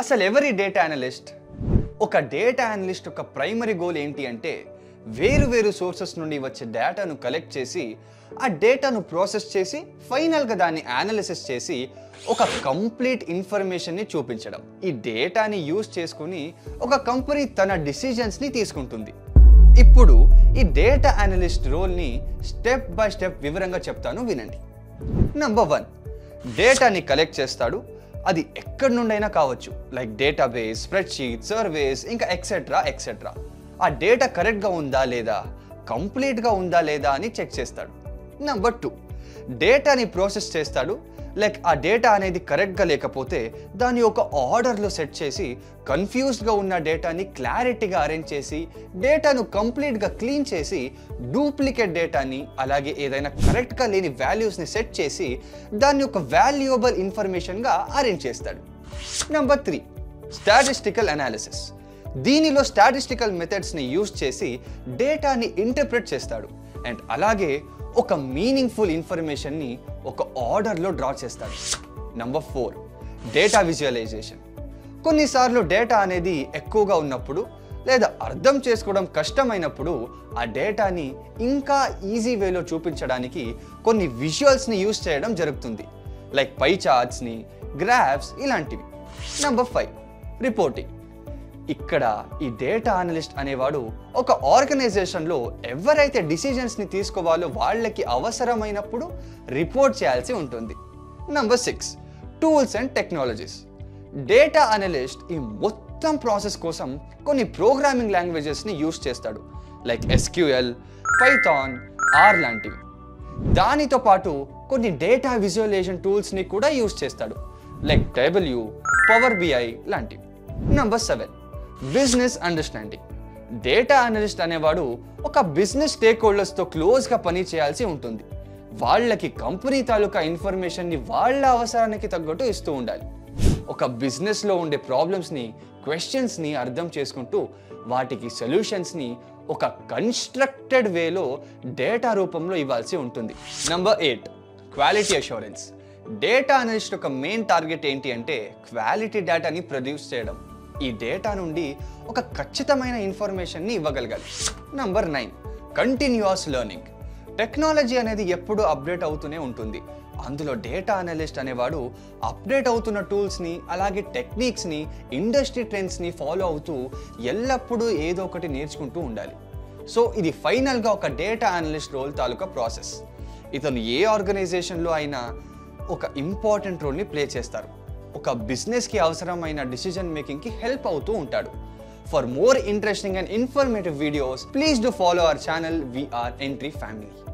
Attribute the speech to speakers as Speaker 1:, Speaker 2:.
Speaker 1: అసలు ఎవరి data analyst ఒక డేటా అనలిస్ట్ యొక్క ప్రైమరీ గోల్ ఏంటి అంటే వేరు వేరు సోర్సెస్ నుండి వచ్చే డేటాను కలెక్ట్ చేసి ఆ డేటాను ప్రాసెస్ చేసి ఫైనల్గా దాన్ని అనాలిసిస్ చేసి ఒక కంప్లీట్ ఇన్ఫర్మేషన్ని చూపించడం ఈ డేటాని యూజ్ చేసుకుని ఒక కంపెనీ తన డిసిజన్స్ని తీసుకుంటుంది ఇప్పుడు ఈ డేటా అనలిస్ట్ రోల్ని స్టెప్ బై స్టెప్ వివరంగా చెప్తాను వినండి నంబర్ వన్ డేటాని కలెక్ట్ చేస్తాడు అది ఎక్కడి నుండైనా కావచ్చు లైక్ డేటాబేస్ స్ప్రెడ్షీట్ సర్వేస్ ఇంకా ఎక్సెట్రా ఎక్సెట్రా ఆ డేటా కరెక్ట్గా ఉందా లేదా కంప్లీట్గా ఉందా లేదా అని చెక్ చేస్తాడు నెంబర్ టూ డేటాని ప్రాసెస్ చేస్తాడు లైక్ ఆ డేటా అనేది కరెక్ట్గా లేకపోతే దాన్ని ఒక ఆర్డర్లో సెట్ చేసి కన్ఫ్యూజ్డ్గా ఉన్న డేటాని క్లారిటీగా అరేంజ్ చేసి డేటాను కంప్లీట్గా క్లీన్ చేసి డూప్లికేట్ డేటాని అలాగే ఏదైనా కరెక్ట్గా లేని వాల్యూస్ని సెట్ చేసి దాన్ని ఒక వాల్యుయబుల్ ఇన్ఫర్మేషన్గా అరేంజ్ చేస్తాడు నెంబర్ త్రీ స్టాటిస్టికల్ అనాలిసిస్ దీనిలో స్టాటిస్టికల్ మెథడ్స్ని యూజ్ చేసి డేటాని ఇంటర్ప్రిట్ చేస్తాడు అండ్ అలాగే ఒక మీనింగ్ఫుల్ ఇన్ఫర్మేషన్ని ఒక ఆర్డర్లో డ్రా చేస్తాడు నంబర్ ఫోర్ డేటా విజువలైజేషన్ కొన్నిసార్లు డేటా అనేది ఎక్కువగా ఉన్నప్పుడు లేదా అర్థం చేసుకోవడం కష్టమైనప్పుడు ఆ డేటాని ఇంకా ఈజీ వేలో చూపించడానికి కొన్ని విజువల్స్ని యూజ్ చేయడం జరుగుతుంది లైక్ పై చార్ట్స్ని గ్రాఫ్స్ ఇలాంటివి నెంబర్ ఫైవ్ రిపోర్టింగ్ ఇక్కడ ఈ డేటా అనలిస్ట్ అనేవాడు ఒక ఆర్గనైజేషన్లో ఎవరైతే డిసిజన్స్ని తీసుకోవాలో వాళ్ళకి అవసరమైనప్పుడు రిపోర్ట్ చేయాల్సి ఉంటుంది number six tools and technologies data analyst ఈ మొత్తం ప్రాసెస్ కోసం కొన్ని ప్రోగ్రామింగ్ లాంగ్వేజెస్ని యూస్ చేస్తాడు లైక్ ఎస్క్యూఎల్ పైథాన్ ఆర్ లాంటివి దానితో పాటు కొన్ని డేటా విజువలైజేషన్ టూల్స్ని కూడా యూస్ చేస్తాడు లైక్ డబ్ల్యూ పవర్ బిఐ లాంటివి number seven business understanding data analyst అనేవాడు ఒక బిజినెస్ స్టేక్ హోల్డర్స్తో క్లోజ్గా పని చేయాల్సి ఉంటుంది వాళ్ళకి కంపెనీ తాలూకా ఇన్ఫర్మేషన్ని వాళ్ళ అవసరానికి తగ్గట్టు ఇస్తూ ఉండాలి ఒక బిజినెస్లో ఉండే ప్రాబ్లమ్స్ని క్వశ్చన్స్ని అర్థం చేసుకుంటూ వాటికి సొల్యూషన్స్ని ఒక కన్స్ట్రక్టెడ్ వేలో డేటా రూపంలో ఇవ్వాల్సి ఉంటుంది number eight quality assurance data analyst ఒక మెయిన్ టార్గెట్ ఏంటి అంటే క్వాలిటీ డేటాని ప్రొడ్యూస్ చేయడం ఈ డేటా నుండి ఒక ఖచ్చితమైన ఇన్ఫర్మేషన్ని ఇవ్వగలగాలి number nine continuous learning technology అనేది ఎప్పుడూ అప్డేట్ అవుతూనే ఉంటుంది అందులో డేటా అనలిస్ట్ అనేవాడు అప్డేట్ అవుతున్న టూల్స్ని అలాగే టెక్నిక్స్ని ఇండస్ట్రీ ట్రెండ్స్ని ఫాలో అవుతూ ఎల్లప్పుడూ ఏదో ఒకటి నేర్చుకుంటూ ఉండాలి సో ఇది ఫైనల్గా ఒక డేటా అనలిస్ట్ రోల్ తాలూకా ప్రాసెస్ ఇతను ఏ ఆర్గనైజేషన్లో అయినా ఒక ఇంపార్టెంట్ రోల్ని ప్లే చేస్తారు ఒక బిజినెస్కి అవసరమైన డిసిజన్ మేకింగ్కి హెల్ప్ అవుతూ ఉంటాడు for more interesting and informative videos please do follow our channel VR entry family